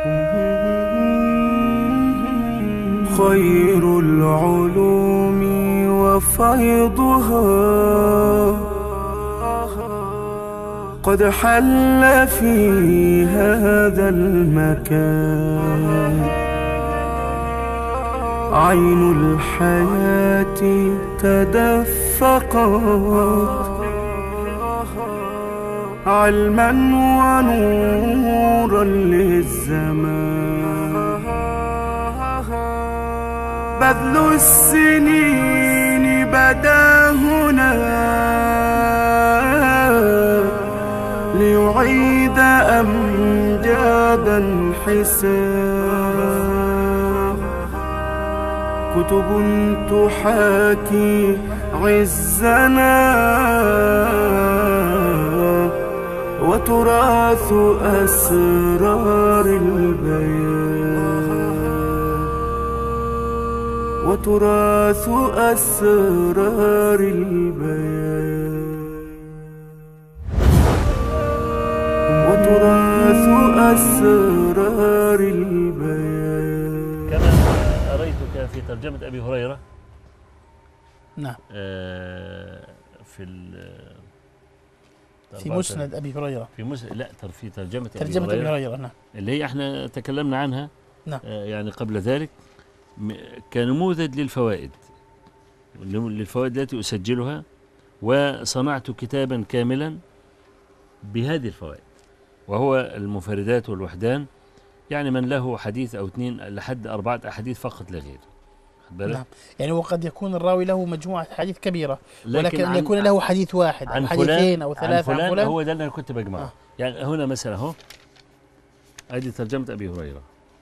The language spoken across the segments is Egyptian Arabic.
خير العلوم وفيضها قد حل في هذا المكان عين الحياة تدفقت علما ونورا للزمان بذل السنين بدا هنا ليعيد أمجادا حساب كتب تحاكي عزنا وتراث أسرار البيان وتراث أسرار البيان وتراث أسرار البيان كما أريتك في ترجمة أبي هريرة نعم آه، في ال في مسند أبي هريرة في مس... لا تر- في ترجمة ترجمة أبي أبي هريرة هريرة نعم اللي هي احنا تكلمنا عنها نعم. آه، يعني قبل ذلك م- كنموذج للفوائد لم- للفوائد التي أسجلها وصنعت كتابا كاملا بهذه الفوائد وهو المفردات والوحدان يعني من له حديث أو اثنين لحد أربعة أحاديث فقط لا غير خد بالك؟ نعم يعني وقد يكون الراوي له مجموعة حديث كبيرة ولكن أن عن- يكون له حديث واحد عن أو حديثين فلان أو عن ثلاثة عن فلان, فلان هو ده اللي أنا كنت بجمعه آه. يعني هنا مثلا أهو هذه ترجمة أبي هريرة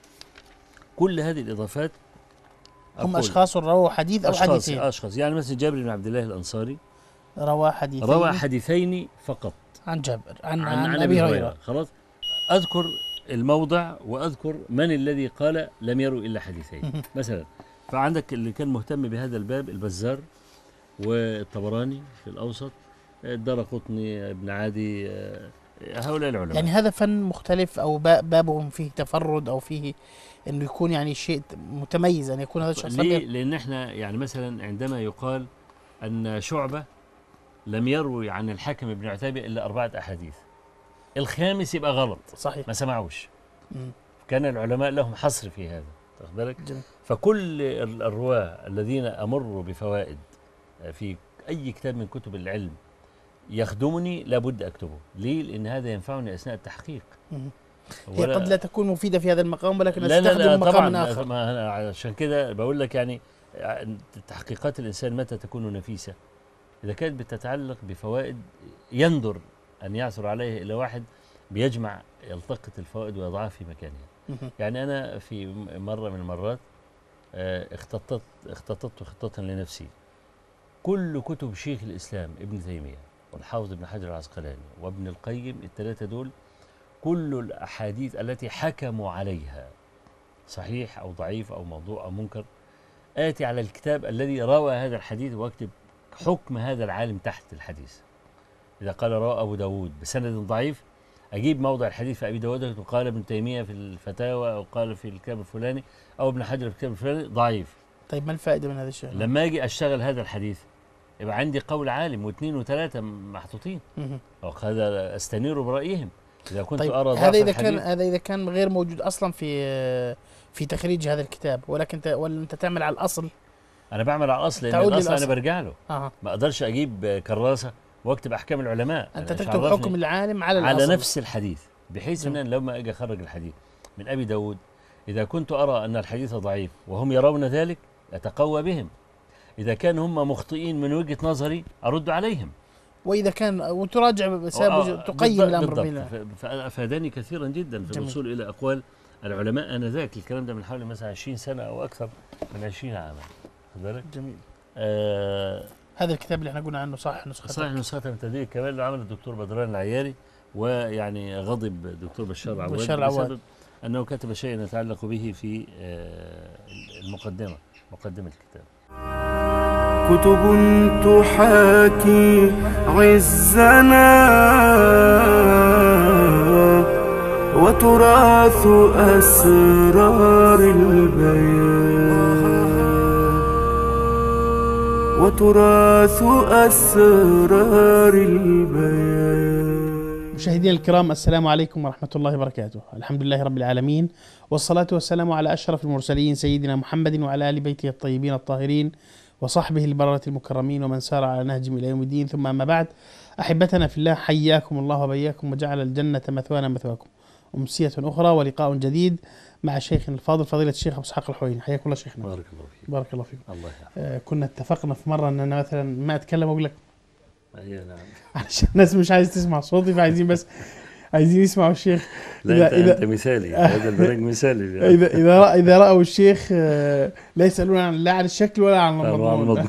كل هذه الإضافات هم أقول أشخاص رووا حديث أو أشخاص حديثين أشخاص يعني مثلا جابر بن عبد الله الأنصاري روى حديثين روى حديثين فقط عن جابر عن, عن, عن, أبي هريرة خلاص أذكر الموضع وأذكر من الذي قال لم يروا إلا حديثين مثلا فعندك اللي كان مهتم بهذا الباب البزار والطبراني في الأوسط الدار قطني ابن عادي آه، هؤلاء العلماء يعني هذا فن مختلف أو با- بابهم فيه تفرد أو فيه أنه يكون يعني شيء متميز أن يكون هذا الشخص ليه؟ لم لأن احنا يعني مثلا عندما يقال أن شعبة لم يروي عن الحاكم بن عتيبة إلا أربعة أحاديث الخامس يبقى غلط صحيح ما سمعوش مم. كان العلماء لهم حصر في هذا واخد بالك جميل. فكل ال- الرواة الذين أمروا بفوائد في أي كتاب من كتب العلم يخدمني لابد أكتبه ليه؟ لأن هذا ينفعني أثناء التحقيق مم. هي ولا- قد لا تكون مفيدة في هذا المقام ولكن لا لا لا تستخدم طبعا مقام آخر ما أنا عشان كده بقول لك يعني تحقيقات الانسان متى تكون نفيسه؟ اذا كانت بتتعلق بفوائد يندر ان يعثر عليه الا واحد بيجمع يلتقط الفوائد ويضعها في مكانها. مهم. يعني انا في م- مره من المرات آه، اختطت اختطت خطه لنفسي. كل كتب شيخ الاسلام ابن تيميه والحافظ ابن حجر العسقلاني وابن القيم الثلاثه دول كل الاحاديث التي حكموا عليها صحيح او ضعيف او موضوع او منكر اتي على الكتاب الذي روى هذا الحديث واكتب حكم هذا العالم تحت الحديث اذا قال روى ابو داود بسند ضعيف اجيب موضع الحديث في ابي داود وقال ابن تيميه في الفتاوى او قال في الكتاب الفلاني او ابن حجر في الكتاب الفلاني ضعيف طيب ما الفائدة من هذا الشيء؟ لما اجي اشتغل هذا الحديث يبقى عندي قول عالم واثنين وثلاثه محطوطين مهم. وهذا استنير برايهم اذا كنت طيب ارى ضعف هذا إذا كان الحديث هذا إذا كان غير موجود أصلا في في تخريج هذا الكتاب ولكن أنت ولا أنت تعمل على الأصل انا بعمل على الاصل لان تعود الاصل انا للأصل. برجع له أها ما اقدرش اجيب كراسه واكتب احكام العلماء أنت أنا إيش تكتب عرفني؟ حكم العالم على على الأصل نفس الحديث بحيث ان جميل. أنا لما اجي اخرج الحديث من ابي داود اذا كنت ارى ان الحديث ضعيف وهم يرون ذلك اتقوى بهم اذا كان هم مخطئين من وجهه نظري ارد عليهم وإذا كان وتراجع بسبب آه، تقيم بالضبط- الأمر بالضبط. بين ف- فافادني كثيرا جدا في جميل. الوصول الى اقوال العلماء انذاك الكلام ده من حوالي مثلا 20 سنه او اكثر من 20 عاما خد بالك جميل آه هذا الكتاب اللي احنا قلنا عنه صح نسخة صحيح نسخة من تدريب كمان اللي عمل الدكتور بدران العياري ويعني غضب الدكتور بشار عواد بشار عواد. بسبب انه كتب شيئا يتعلق به في آه، المقدمه مقدمه الكتاب كتب تحاكي عزنا وتراث أسرار البيان وتراث أسرار البيان مشاهدينا الكرام السلام عليكم ورحمة الله وبركاته الحمد لله رب العالمين والصلاة والسلام على أشرف المرسلين سيدنا محمد وعلى آل بيته الطيبين الطاهرين وصحبه البررة المكرمين ومن سار على نهجهم إلى يوم الدين ثم أما بعد أحبتنا في الله حياكم الله وبياكم وجعل الجنة مثوانا مثواكم أمسية أخرى ولقاء جديد مع شيخنا الفاضل فضيلة الشيخ أبو إسحاق الحويني حياكم الله شيخنا بارك الله فيك بارك الله فيكم الله يحفظك آه كنا اتفقنا في مرة أن أنا مثلا ما أتكلم وأقول لك أي نعم عشان الناس مش عايز تسمع صوتي فعايزين بس عايزين يسمعوا الشيخ لا إذا- أنت, إذا- أنت مثالي هذا البرنامج مثالي اذا اذا رأى اذا راوا الشيخ آه، لا يسالون عن لا عن الشكل ولا عن طبعاً المضمون المضمون.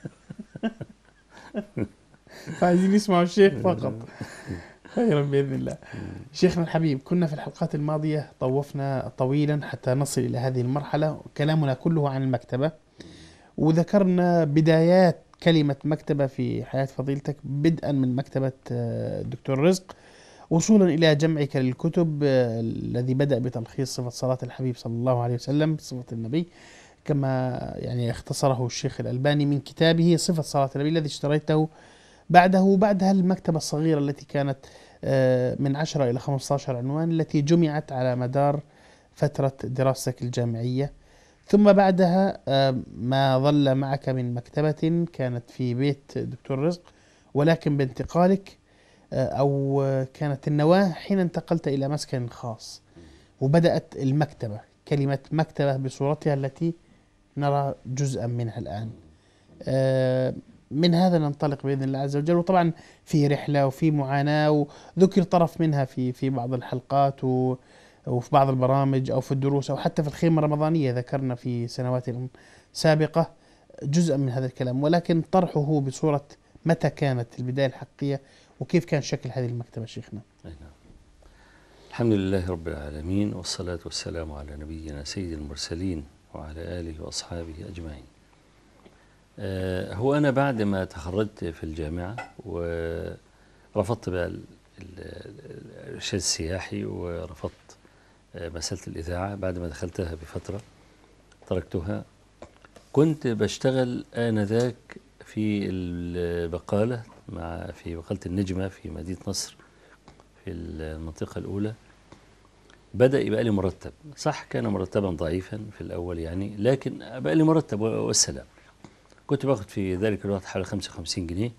فعايزين يسمعوا الشيخ فقط خيرا باذن الله شيخنا الحبيب كنا في الحلقات الماضيه طوفنا طويلا حتى نصل الى هذه المرحله كلامنا كله عن المكتبه وذكرنا بدايات كلمه مكتبه في حياه فضيلتك بدءا من مكتبه آه، الدكتور رزق وصولا الى جمعك للكتب آه، الذي بدا بتلخيص صفه صلاه الحبيب صلى الله عليه وسلم صفه النبي كما يعني اختصره الشيخ الألباني من كتابه صفة صلاة النبي الذي اشتريته بعده بعدها المكتبة الصغيرة التي كانت آه، من 10 إلى 15 عنوان التي جمعت على مدار فترة دراستك الجامعية ثم بعدها آه، ما ظل معك من مكتبة كانت في بيت دكتور رزق ولكن بانتقالك آه، أو آه، كانت النواة حين انتقلت إلى مسكن خاص وبدأت المكتبة كلمة مكتبة بصورتها التي نرى جزءا منها الآن آه، من هذا ننطلق بإذن الله عز وجل وطبعا في رحلة وفي معاناة وذكر طرف منها في في بعض الحلقات و وفي بعض البرامج أو في الدروس أو حتى في الخيمة الرمضانية ذكرنا في سنوات سابقة جزءا من هذا الكلام ولكن طرحه بصورة متى كانت البداية الحقيقية وكيف كان شكل هذه المكتبة شيخنا أي نعم. الحمد لله رب العالمين والصلاة والسلام على نبينا سيد المرسلين وعلى آله وأصحابه أجمعين آه، هو أنا بعد ما تخرجت في الجامعة ورفضت بقى ال- ال- الإرشاد السياحي ورفضت آه، مسألة الإذاعة بعد ما دخلتها بفترة تركتها كنت بشتغل آنذاك في البقالة مع في بقالة النجمة في مدينة نصر في المنطقة الأولى بدأ يبقى لي مرتب صح كان مرتبا ضعيفا في الأول يعني لكن بقى لي مرتب و- والسلام كنت باخد في ذلك الوقت حوالي 55 جنيه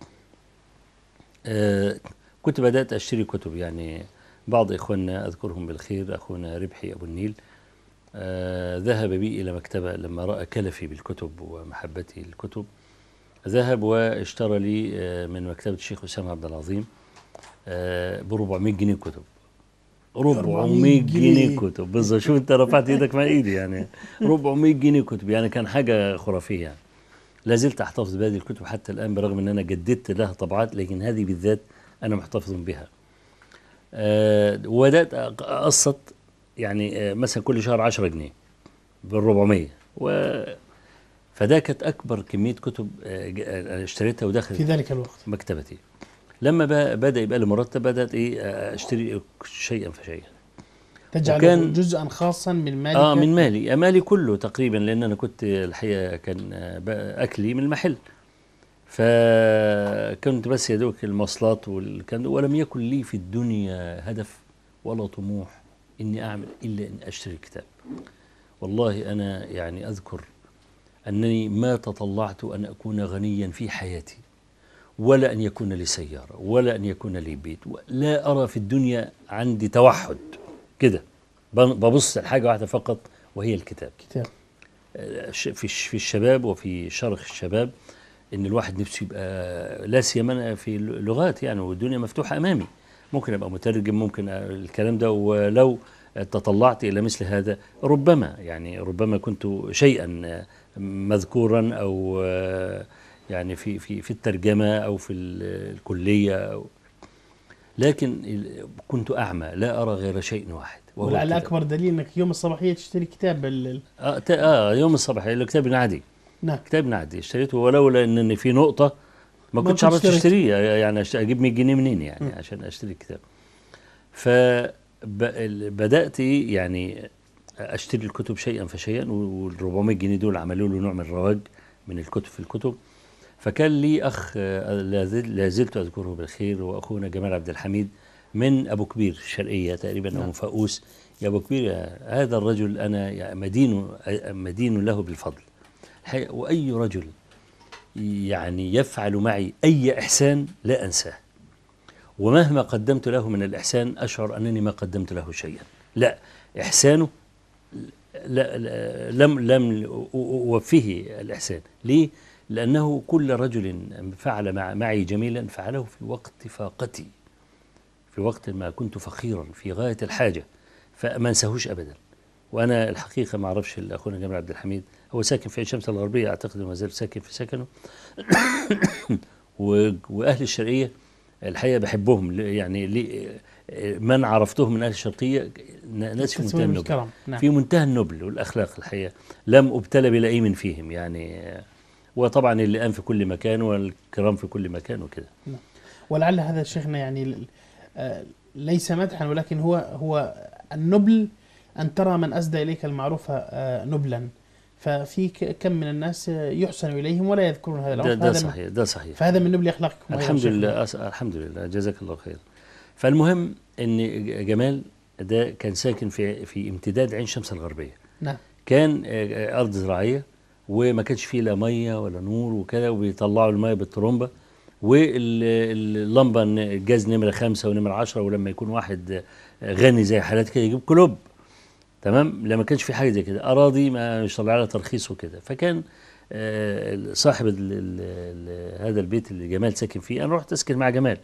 آه كنت بدأت أشتري كتب يعني بعض إخواننا أذكرهم بالخير أخونا ربحي أبو النيل آه ذهب بي إلى مكتبة لما رأى كلفي بالكتب ومحبتي للكتب ذهب واشترى لي آه من مكتبة الشيخ أسامة عبد العظيم ب 400 جنيه كتب 400 جنيه جنيه. كتب بالظبط شوف انت رفعت ايدك مع ايدي يعني 400 جنيه كتب يعني كان حاجه خرافيه يعني لا زلت احتفظ بهذه الكتب حتى الان برغم ان انا جددت لها طبعات لكن هذه بالذات انا محتفظ بها آه وبدات أق- اقسط يعني آه مثلا كل شهر 10 جنيه بال 400 و فده كانت اكبر كميه كتب آه ج- آه، اشتريتها ودخلت في ذلك الوقت مكتبتي لما بقى بدا يبقى لي مرتب بدات ايه آه، اشتري شيئا فشيئا تجعله وكان- جزءا خاصا من مالك اه من مالي مالي كله تقريبا لان انا كنت الحقيقه كان آه، بقى اكلي من المحل فكنت بس يا دوك المواصلات والكلام ده ولم يكن لي في الدنيا هدف ولا طموح اني اعمل الا ان اشتري كتاب والله انا يعني اذكر انني ما تطلعت ان اكون غنيا في حياتي ولا ان يكون لي سياره ولا ان يكون لي بيت لا ارى في الدنيا عندي توحد كده بن- ببص لحاجه واحده فقط وهي الكتاب كتاب ش- في الش- في الشباب وفي شرخ الشباب ان الواحد نفسه يبقى لا سيما أنا في اللغات يعني والدنيا مفتوحه امامي ممكن ابقى مترجم ممكن أ- الكلام ده ولو تطلعت الى مثل هذا ربما يعني ربما كنت شيئا مذكورا او يعني في في في الترجمه او في ال- الكليه أو لكن ال- كنت اعمى لا ارى غير شيء واحد وهو ولعل الكتاب. اكبر دليل انك يوم الصباحيه تشتري كتاب بال... آه, ت- اه يوم الصباح الكتاب نعدي نعم كتاب نعدي اشتريته ولولا ان إن في نقطه ما ما كنتش كنت عرفت اشتريت. اشتريه يعني أشت- اجيب 100 جنيه منين يعني م. عشان اشتري الكتاب فبدات ب- ال- بدات إيه يعني اشتري الكتب شيئا فشيئا وال 400 جنيه دول عملوا له نوع من الرواج من الكتب في الكتب فكان لي اخ آه، لا زل- لا زلت اذكره بالخير واخونا جمال عبد الحميد من ابو كبير الشرقيه تقريبا او نعم. من فاقوس يا ابو كبير يا هذا الرجل انا يا مدين مدين له بالفضل الحقيقة واي رجل يعني يفعل معي اي احسان لا انساه ومهما قدمت له من الإحسان أشعر أنني ما قدمت له شيئا لا إحسانه لا لا لم لم أ- أوفيه الإحسان ليه؟ لأنه كل رجل فعل مع معي جميلا فعله في وقت فاقتي في وقت ما كنت فقيرا في غاية الحاجة فما انساهوش أبدا وأنا الحقيقة ما أعرفش أخونا جمال عبد الحميد هو ساكن في عين شمس الغربية أعتقد ما زال ساكن في سكنه و- وأهل الشرقية الحقيقه بحبهم ل- يعني لي- من عرفتهم من اهل الشرقيه ن- ناس في منتهى تسويم النبل الكرم نعم في منتهى النبل والاخلاق الحقيقه لم ابتلى بلئيم فيهم يعني وطبعا اللئام في كل مكان والكرام في كل مكان وكده ولعل هذا شيخنا يعني ل- آه، ليس مدحا ولكن هو هو النبل أن ترى من أسدى إليك المعروف آه، نبلا ففي ك- كم من الناس آه، يحسن إليهم ولا يذكرون هذا ده, العنف ده هذا من- صحيح ده صحيح فهذا من نبل أخلاقكم أيضا الحمد شيخنا. لله أس... الحمد لله جزاك الله خير فالمهم ان ج- جمال ده كان ساكن في في امتداد عين شمس الغربيه نعم كان آه، ارض زراعيه وما كانش فيه لا ميه ولا نور وكده وبيطلعوا الميه بالطرمبه واللمبه الجاز نمره خمسه ونمره عشرة ولما يكون واحد آه، غني زي حالات كده يجيب كلوب تمام لما كانش في حاجه زي كده اراضي ما مش طالع لها ترخيص وكده فكان آه، صاحب ال ال ال هذا البيت اللي جمال ساكن فيه انا رحت اسكن مع جمال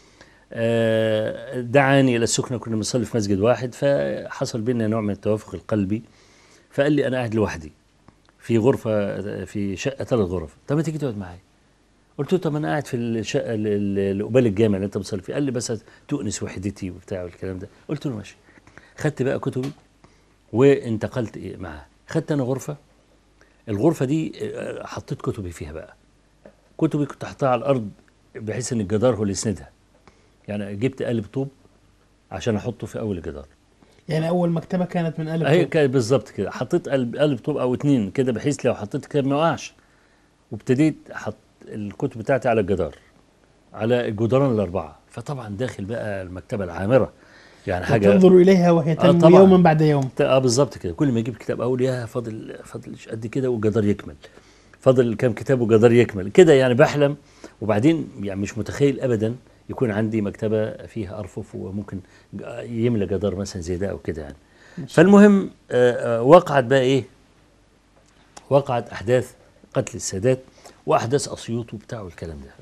آه، دعاني الى السكنه كنا بنصلي في مسجد واحد فحصل بيننا نوع من التوافق القلبي فقال لي انا قاعد لوحدي في غرفه في شقه ثلاث غرف طب ما تيجي تقعد معايا قلت له طب انا قاعد في الشقه ال- ال- اللي قبال الجامع اللي انت بتصلي فيه قال لي بس تؤنس وحدتي وبتاع والكلام ده قلت له ماشي خدت بقى كتبي وانتقلت إيه معاه خدت انا غرفه الغرفه دي آه، حطيت كتبي فيها بقى كتبي كنت حاطها على الارض بحيث ان الجدار هو اللي يسندها يعني جبت قالب طوب عشان احطه في اول الجدار يعني أول مكتبة كانت من ألف هي طوب. كانت بالظبط كده حطيت قلب قلب طوب او اتنين كده بحيث لو حطيت كتاب ما يقعش وابتديت احط الكتب بتاعتي على الجدار على الجدران الاربعه فطبعا داخل بقى المكتبه العامره يعني حاجه تنظر إليها وهي تنمو طبعاً. يوما بعد يوم اه بالظبط كده كل ما يجيب كتاب اقول يا فاضل فاضل قد كده والجدار يكمل فاضل كام كتاب والجدار يكمل كده يعني بحلم وبعدين يعني مش متخيل ابدا يكون عندي مكتبه فيها ارفف وممكن ج- يملى جدار مثلا زي ده او كده يعني فالمهم آه، آه، وقعت بقى ايه وقعت احداث قتل السادات واحداث اسيوط وبتاع والكلام ده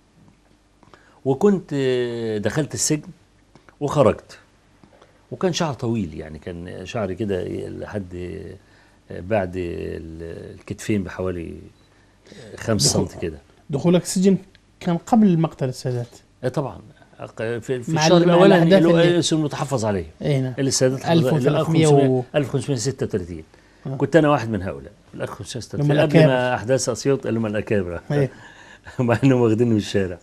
وكنت آه، دخلت السجن وخرجت وكان شعر طويل يعني كان شعري كده لحد بعد ال- الكتفين بحوالي خمس دخول- سم كده دخولك السجن كان قبل مقتل السادات آه طبعا أق- في, في مع الشهر ال- مع الاولاني الأحداث اللي هو اللي- اسمه المتحفظ عليه اي نعم اللي السادات 1300 و- 1536 آه. كنت انا واحد من هؤلاء ال 1536 لما قبل الأكابر. ما احداث اسيوط اللي هم الاكابر إيه. مع انهم واخديني من الشارع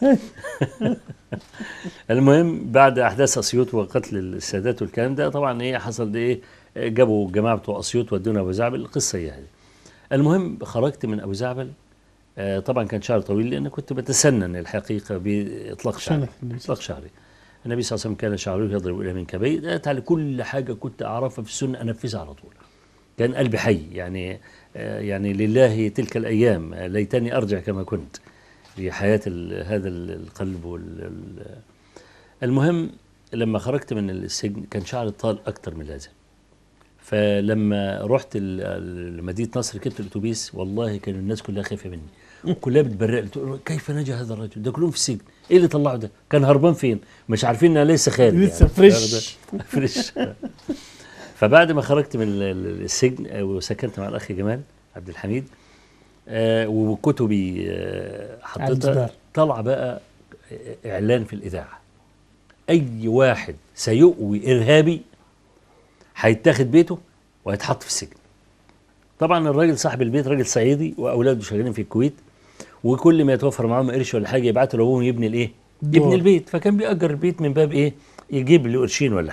المهم بعد احداث اسيوط وقتل السادات والكلام ده طبعا ايه حصل ده ايه جابوا الجماعه بتوع اسيوط ودونا ابو زعبل القصه هي هذه المهم خرجت من ابو زعبل آه طبعا كان شعر طويل لان كنت بتسنن الحقيقه باطلاق شعري شلونك النبي صلى اطلاق شعري النبي صلى الله عليه وسلم كان شعره يضرب الى منكبيه ده على كل حاجه كنت اعرفها في السنه انفذها على طول كان قلبي حي يعني آه، يعني لله تلك الايام آه، ليتني ارجع كما كنت في حياه ال- هذا ال- القلب وال ال- المهم لما خرجت من السجن كان شعري طال اكتر من اللازم فلما رحت ال- ال- مدينه نصر ركبت الاتوبيس والله كان الناس كلها خايفه مني كلها بتبرق لي تقول كيف نجا هذا الرجل ده كلهم في السجن ايه اللي طلعه ده كان هربان فين مش عارفين انه لسه خارج لسه فريش. فريش فبعد ما خرجت من ال- ال- السجن آه، وسكنت مع الاخ جمال عبد الحميد آه، وكتبي آه، على الجدار. حطيتها طلع بقى اعلان في الاذاعه اي واحد سيؤوي ارهابي هيتاخد بيته وهيتحط في السجن طبعا الراجل صاحب البيت راجل صعيدي واولاده شغالين في الكويت وكل ما يتوفر معاهم قرش ولا حاجه يبعتوا لابوهم يبني الايه؟ دور. يبني البيت فكان بيأجر البيت من باب ايه؟ يجيب له قرشين ولا حاجه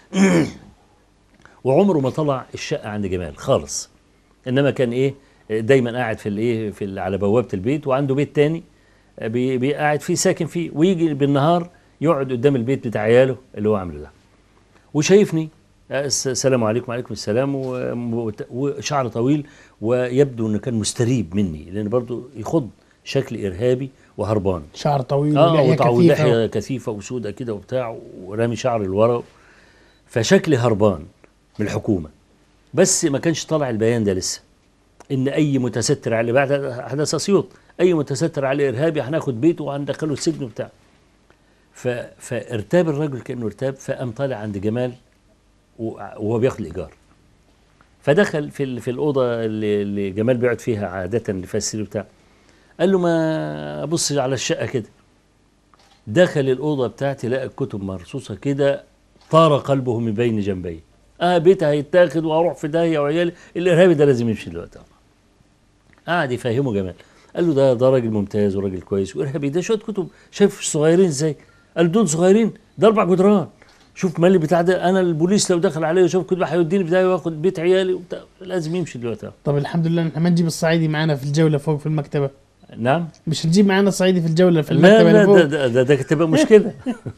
وعمره ما طلع الشقه عند جمال خالص انما كان ايه دايما قاعد في الايه في ال- على بوابه البيت وعنده بيت تاني بي- بي- قاعد فيه ساكن فيه ويجي بالنهار يقعد قدام البيت بتاع عياله اللي هو عامله ده وشايفني الس- السلام عليكم وعليكم السلام و- وشعر طويل ويبدو انه كان مستريب مني لان برضه يخض شكل ارهابي وهربان شعر طويل اه ولحية وطع- كثيفة ولحيه كثيفه وسودة كده وبتاع ورامي شعر لورا فشكلي هربان من الحكومه بس ما كانش طالع البيان ده لسه ان اي متستر على بعد احداث اسيوط اي متستر على ارهابي هناخد بيته وهندخله السجن وبتاع ف... فارتاب الرجل كانه ارتاب فقام طالع عند جمال وع- وهو بياخد الايجار فدخل في ال... في الاوضه اللي, اللي جمال بيقعد فيها عاده اللي فيها السرير بتاعه قال له ما ابص على الشقه كده دخل الاوضه بتاعتي لقى الكتب مرصوصه كده طار قلبه من بين جنبي اه بيتي هيتاخد واروح في داهيه وعيالي الارهابي ده لازم يمشي دلوقتي قعد يفهمه جمال قال له ده ده راجل ممتاز وراجل كويس وارهابي ده شويه كتب شايف صغيرين ازاي قال دول صغيرين ده اربع جدران شوف مالي بتاع ده انا البوليس لو دخل عليا وشاف كتب هيوديني في داهيه وياخد بيت عيالي وبتاع لازم يمشي دلوقتي طب الحمد لله احنا ما نجيب الصعيدي معنا في الجولة فوق في المكتبة نعم مش نجيب معنا الصعيدي في الجولة في لا المكتبة لا اللي فوق ده ده, ده, ده تبقى مشكله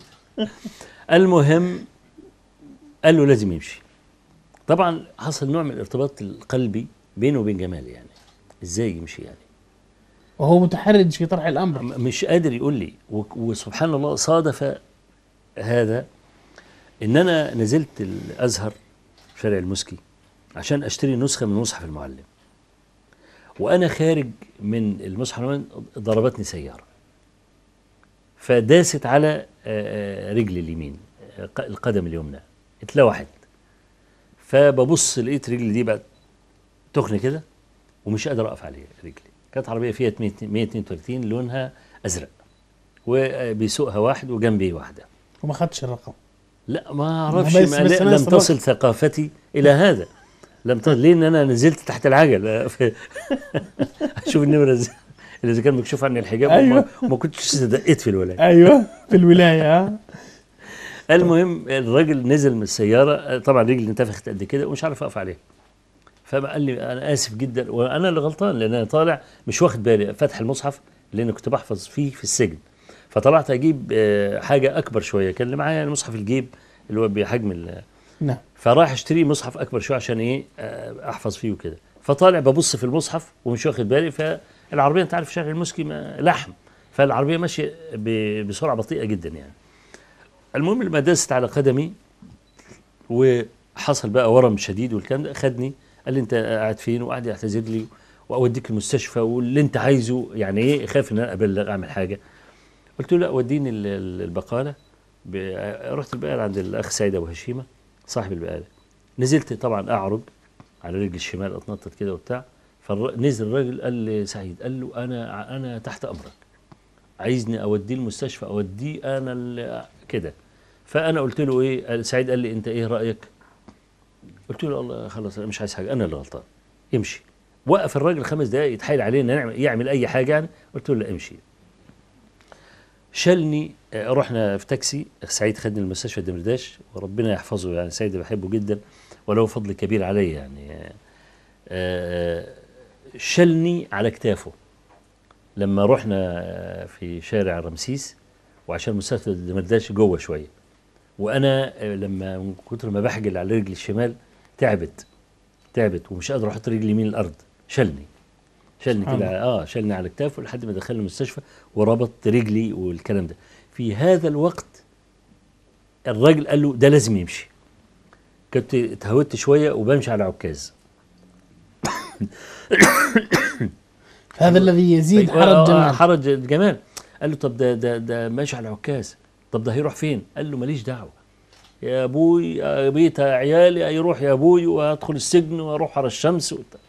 المهم قال له لازم يمشي طبعا حصل نوع من الارتباط القلبي بينه وبين جمال يعني ازاي يمشي يعني وهو متحرج في طرح الأمر م- مش قادر يقول لي و- وسبحان الله صادف هذا ان انا نزلت الازهر شارع المسكي عشان اشتري نسخه من مصحف المعلم وانا خارج من المصحف المعلم ضربتني سياره فداست على آه، آه، رجلي اليمين آه، ق- القدم اليمنى اتلوحت فببص لقيت رجلي دي بقت تخن كده ومش قادر اقف عليه رجلي كانت عربيه فيها 132 لونها ازرق وبيسوقها واحد وجنبي واحده وما خدش الرقم لا ما اعرفش بس- ما بس لا- أنا لم استغربت. تصل ثقافتي الى هذا لم تصل ليه ان انا نزلت تحت العجل ف- اشوف النمره ازاي اللي اذا كان مكشوف عني الحجاب أيوة. وما, وما كنتش دقيت في الولايه أيوه في الولاية ها المهم الراجل نزل من السياره طبعا رجلي انتفخت قد كده ومش عارف اقف عليها فقال لي انا اسف جدا وانا اللي غلطان لان انا طالع مش واخد بالي فتح المصحف لان كنت بحفظ فيه في السجن فطلعت اجيب آه، حاجه اكبر شويه كان اللي معايا المصحف الجيب اللي هو بحجم ال- نعم فرايح اشتري مصحف اكبر شويه عشان ايه آه، احفظ فيه وكده فطالع ببص في المصحف ومش واخد بالي فالعربيه انت عارف شارع المسكي ما- لحم فالعربيه ماشيه ب- بسرعه بطيئه جدا يعني المهم لما دست على قدمي وحصل بقى ورم شديد والكلام ده خدني قال لي انت قاعد فين وقعد يعتذر لي واوديك المستشفى واللي انت عايزه يعني ايه خاف ان انا ابلغ اعمل حاجه قلت له لا وديني ال- ال- البقاله ب- رحت البقاله عند الاخ سيد ابو هشيمه صاحب البقاله نزلت طبعا اعرج على رجل الشمال اتنطط كده وبتاع فنزل الراجل قال لي سعيد قال له انا انا تحت امرك عايزني اوديه المستشفى اوديه انا ال- كده فانا قلت له ايه قال- سعيد قال لي انت ايه رايك قلت له الله خلاص انا مش عايز حاجه انا اللي غلطان امشي وقف الراجل خمس دقائق يتحايل علينا نعمل يعمل اي حاجه يعني قلت له لا امشي شالني آه، رحنا في تاكسي سعيد خدني المستشفى دمرداش وربنا يحفظه يعني سعيد بحبه جدا وله فضل كبير علي يعني آه، آه، شلني على كتافه لما رحنا آه، في شارع رمسيس وعشان مستشفى دمرداش جوه شويه وانا آه، لما من كتر ما بحجل على رجلي الشمال تعبت تعبت ومش قادر احط رجلي يمين الارض شلني شلني سبحان كده اه شلني على كتافه لحد ما دخلني المستشفى وربط رجلي والكلام ده في هذا الوقت الراجل قال له ده لازم يمشي كنت اتهودت شويه وبمشي على عكاز هذا الذي يزيد آه، حرج آه، جمال حرج الجمال قال له طب ده ده ده ماشي على عكاز طب ده هيروح فين؟ قال له ماليش دعوه يا ابوي يا بيت عيالي هيروح يا ابوي وادخل السجن واروح على الشمس وبتاع.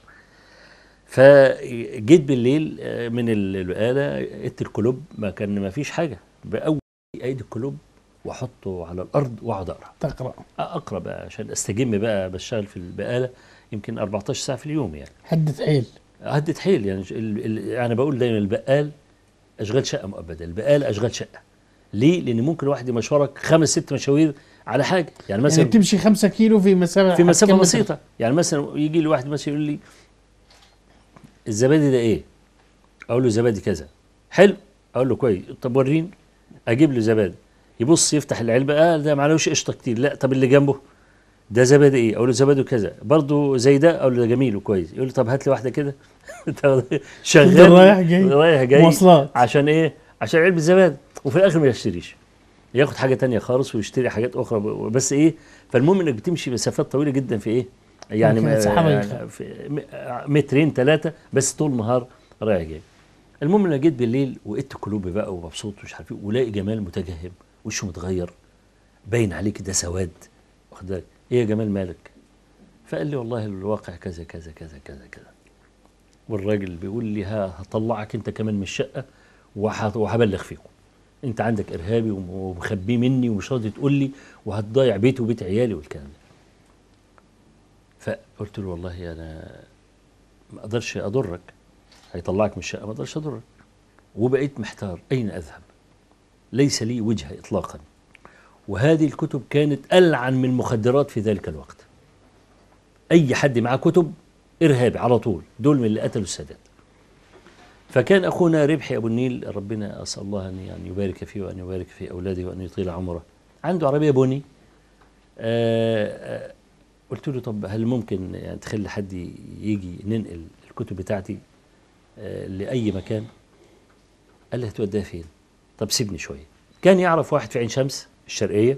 فجيت بالليل آه، من ال- البقاله ادت الكلوب ما كان ما فيش حاجه باول ايدي الكلوب واحطه على الارض واقعد اقرا تقرأ اقرا بقى عشان استجم بقى بشتغل في البقاله يمكن 14 ساعه في اليوم يعني حدث حيل هدت حيل يعني ال- ال- انا بقول دايما البقال اشغال شقه مؤبده البقال اشغال شقه ليه لان ممكن واحد يمشورك خمس ست مشاوير على حاجه يعني يعني مثلا بتمشي خمسة كيلو في مسافة في مسافه كم متر؟ بسيطه يعني مثلا يجي لي واحد مثلا يقول لي الزبادي ده ايه اقول له زبادي كذا حلو اقول له كويس طب وريني اجيب له زبادي يبص يفتح العلبه اه ده معلوش قشطه كتير لا طب اللي جنبه ده زبادي ايه اقول له زبادي كذا برضه زي ده اقول له ده جميل وكويس يقول لي طب هات لي واحده كده طب شغال تفضل رايح جاي. رايح جاي مواصلات. عشان ايه عشان علبه زبادي وفي الاخر ما يشتريش ياخد حاجه تانية خالص ويشتري حاجات اخرى ب- بس ايه فالمهم انك بتمشي مسافات طويله جدا في ايه يعني ممكن ما- السحابة يعني يخاف. في م- مترين ثلاثه بس طول النهار رايح جاي المهم انا جيت بالليل وقت قلوبي بقى ومبسوط ومش عارف ايه ولاقي جمال متجهم وشه متغير باين عليه كده سواد واخد بالك ايه يا جمال مالك فقال لي والله الواقع كذا كذا كذا كذا كذا والراجل بيقول لي ها هطلعك انت كمان من الشقه وه- وهبلغ فيكم انت عندك ارهابي وم- ومخبيه مني ومش راضي تقول لي وهتضيع بيتي وبيت عيالي والكلام ده فقلت له والله انا ما اقدرش اضرك هيطلعك من الشقه ما اقدرش اضرك وبقيت محتار اين اذهب ليس لي وجهه اطلاقا وهذه الكتب كانت العن من المخدرات في ذلك الوقت اي حد معاه كتب ارهابي على طول دول من اللي قتلوا السادات فكان اخونا ربحي ابو النيل ربنا اسال الله ان يعني يبارك فيه وان يبارك في اولاده وان يطيل عمره عنده عربيه بني آه، آه، قلت له طب هل ممكن يعني تخلي حد يجي ننقل الكتب بتاعتي آه، لاي مكان قال لي هتوديها فين طب سيبني شويه كان يعرف واحد في عين شمس الشرقيه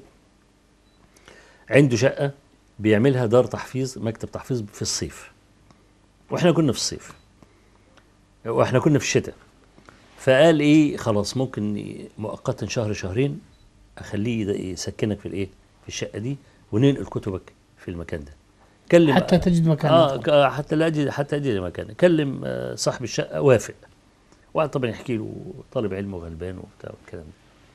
عنده شقه بيعملها دار تحفيظ مكتب تحفيظ في الصيف واحنا كنا في الصيف واحنا كنا في الشتاء فقال ايه خلاص ممكن مؤقتا شهر شهرين اخليه يد- يسكنك في الايه في الشقه دي وننقل كتبك في المكان ده كلم حتى تجد مكان اه آخر. ك- حتى لا اجد حتى اجد مكان كلم آه، صاحب الشقه وافق وقعد طبعا يحكي له طالب علم وغلبان وبتاع والكلام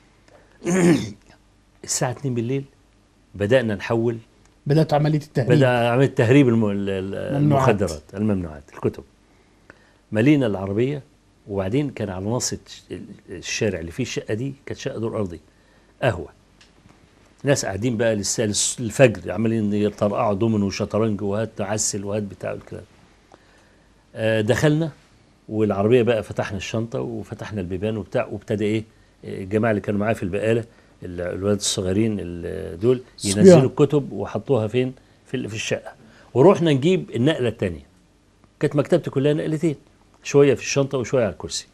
ده الساعه 2 بالليل بدانا نحول بدأت عملية التهريب بدا عمليه تهريب الم- ال- ال- ممنوعات. المخدرات الممنوعات الكتب ملينا العربيه وبعدين كان على ناصيه ال- الشارع اللي فيه الشقه دي كانت شقه دور ارضي قهوه ناس قاعدين بقى لسه لس- الفجر عمالين يطرقعوا دومينو وشطرنج وهات عسل وهات بتاع الكلام آه، دخلنا والعربيه بقى فتحنا الشنطه وفتحنا البيبان وبتاع وابتدى ايه آه، الجماعه اللي كانوا معايا في البقاله ال- الولاد الصغيرين ال- دول الصبيان. ينزلوا الكتب وحطوها فين في ال- في الشقه ورحنا نجيب النقله الثانيه كانت مكتبتي كلها نقلتين شويه في الشنطه وشويه على الكرسي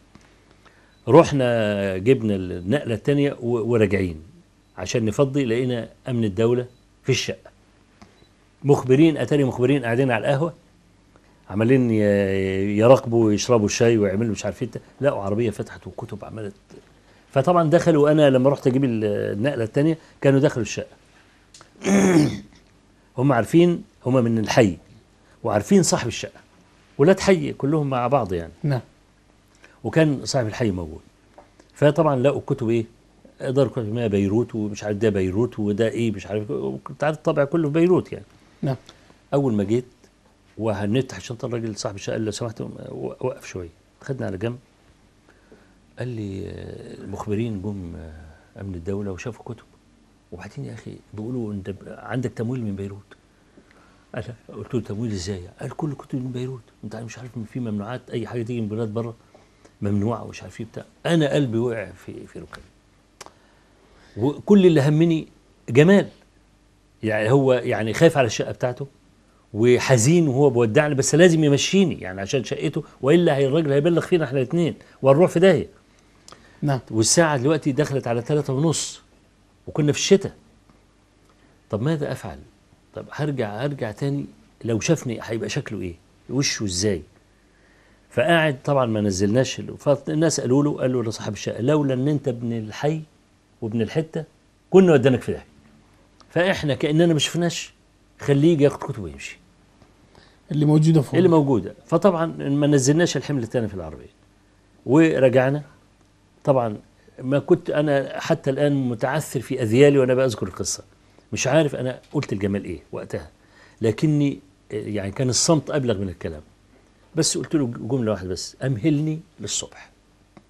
رحنا جبنا النقله الثانيه وراجعين عشان نفضي لقينا امن الدوله في الشقه مخبرين اتاري مخبرين قاعدين على القهوه عمالين ي- يراقبوا ويشربوا الشاي ويعملوا مش عارفين إيه. لقوا عربيه فتحت وكتب عملت فطبعا دخلوا انا لما رحت اجيب ال- النقله الثانيه كانوا دخلوا الشقه هم عارفين هم من الحي وعارفين صاحب الشقه ولاد حي كلهم مع بعض يعني نعم وكان صاحب الحي موجود فطبعا لقوا الكتب ايه دار كتب ما بيروت ومش عارف ده بيروت وده ايه مش عارف كنت عارف الطبع كله في بيروت يعني نعم اول ما جيت وهنفتح الشنطه الراجل صاحب الشقه قال لي لو سمحت وقف شويه خدنا على جنب قال لي آه، المخبرين جم آه، امن الدوله وشافوا كتب وبعدين يا اخي بيقولوا انت ب- عندك تمويل من بيروت قال لا. قلت له تمويل ازاي؟ قال كل كتب من بيروت انت مش عارف ان في ممنوعات اي حاجه تيجي من بلاد بره ممنوعه ومش عارف ايه بتاع انا قلبي وقع في في ركبي وكل اللي همني جمال يعني هو يعني خايف على الشقه بتاعته وحزين وهو بودعني بس لازم يمشيني يعني عشان شقته والا هي الراجل هيبلغ فينا احنا الاثنين وهنروح في داهيه نعم والساعه دلوقتي دخلت على ثلاثة ونص وكنا في الشتاء طب ماذا افعل طب هرجع هرجع تاني لو شافني هيبقى شكله ايه وشه ازاي فقاعد طبعا ما نزلناش ال- فالناس قالوا له قالوا لصاحب الشقه لولا ان انت ابن الحي وابن الحته كنا ودانك في داهيه فاحنا كاننا ما شفناش خليه يجي ياخد كتب ويمشي اللي موجودة فوق اللي موجوده فطبعا ما نزلناش الحمل الثاني في العربيه ورجعنا طبعا ما كنت انا حتى الان متعثر في اذيالي وانا بذكر القصه مش عارف انا قلت الجمال ايه وقتها لكني يعني كان الصمت ابلغ من الكلام بس قلت له جمله واحده بس امهلني للصبح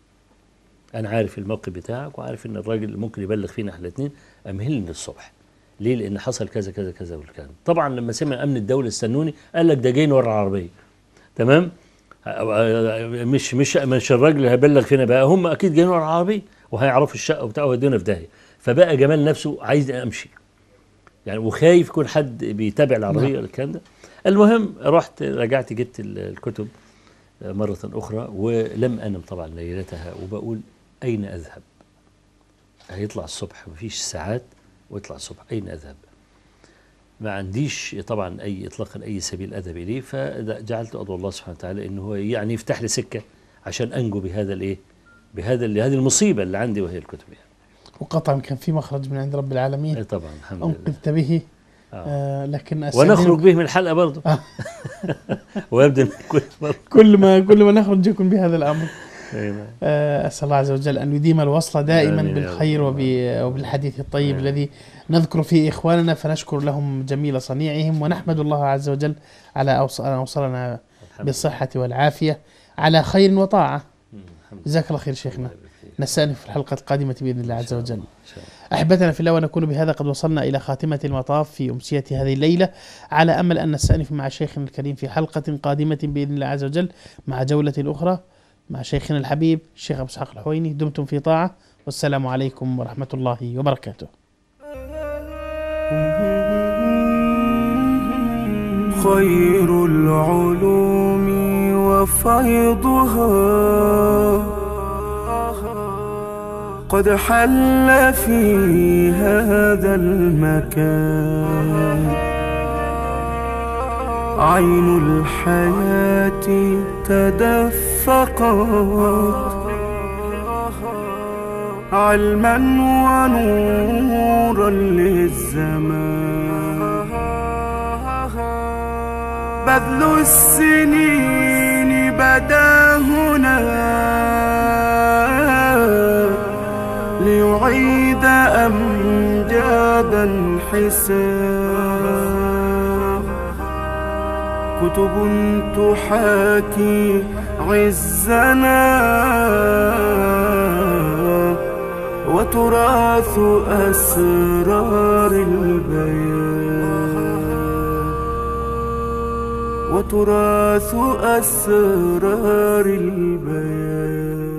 انا عارف الموقف بتاعك وعارف ان الراجل اللي ممكن يبلغ فينا احنا الاثنين امهلني للصبح ليه لان حصل كذا كذا كذا والكلام طبعا لما سمع امن الدوله استنوني قال لك ده جايين ورا العربيه تمام مش مش مش الراجل اللي هيبلغ فينا بقى هم اكيد جايين ورا العربيه وهيعرفوا الشقه وبتاع ويودونا في داهيه فبقى جمال نفسه عايز امشي يعني وخايف يكون حد بيتابع العربيه نعم. ولا الكلام ده المهم رحت رجعت جبت ال- الكتب مرة أخرى ولم أنم طبعا ليلتها وبقول أين أذهب هيطلع الصبح مفيش ساعات ويطلع الصبح أين أذهب ما عنديش طبعا أي إطلاقا أي سبيل أذهب إليه فجعلت أدعو الله سبحانه وتعالى إنه هو يعني يفتح لي سكة عشان أنجو بهذا الإيه بهذا ال- هذه المصيبة اللي عندي وهي الكتب يعني وقطعا كان في مخرج من عند رب إيه العالمين طبعا الحمد لله انقذت به آه. آه لكن ونخرج أستأذنك- به من الحلقة برضه آه. ويبدو إن كل مرة كل ما كل ما نخرج يكون بهذا الامر أي نعم. آه، أسأل الله عز وجل أن يديم الوصل دائما آمين يا بالخير رب. وب- وبالحديث الطيب آمين. الذي نذكر فيه إخواننا فنشكر لهم جميل صنيعهم ونحمد الله عز وجل على أوص- أن أوصلنا الحمد بالصحة والعافية على خير وطاعة لله. الحمد لله. جزاك الله خير شيخنا الله يبارك فيك. نستأنف في الحلقة القادمة بإذن الله إن عز شاء وجل الله. إن شاء الله. أحبتنا في الله ونكون بهذا قد وصلنا إلى خاتمة المطاف في أمسية هذه الليلة على أمل أن نستأنف مع شيخنا الكريم في حلقة قادمة بإذن الله عز وجل مع جولة أخرى مع شيخنا الحبيب الشيخ أبو إسحاق الحويني دمتم في طاعة والسلام عليكم ورحمة الله وبركاته خير العلوم وفيضها قد حل في هذا المكان عين الحياة تدفقت علما ونورا للزمان بذل السنين بدا هنا ليعيد أمجادا حساب كتب تحاكي عزنا وتراث أسرار البيان وتراث أسرار البيان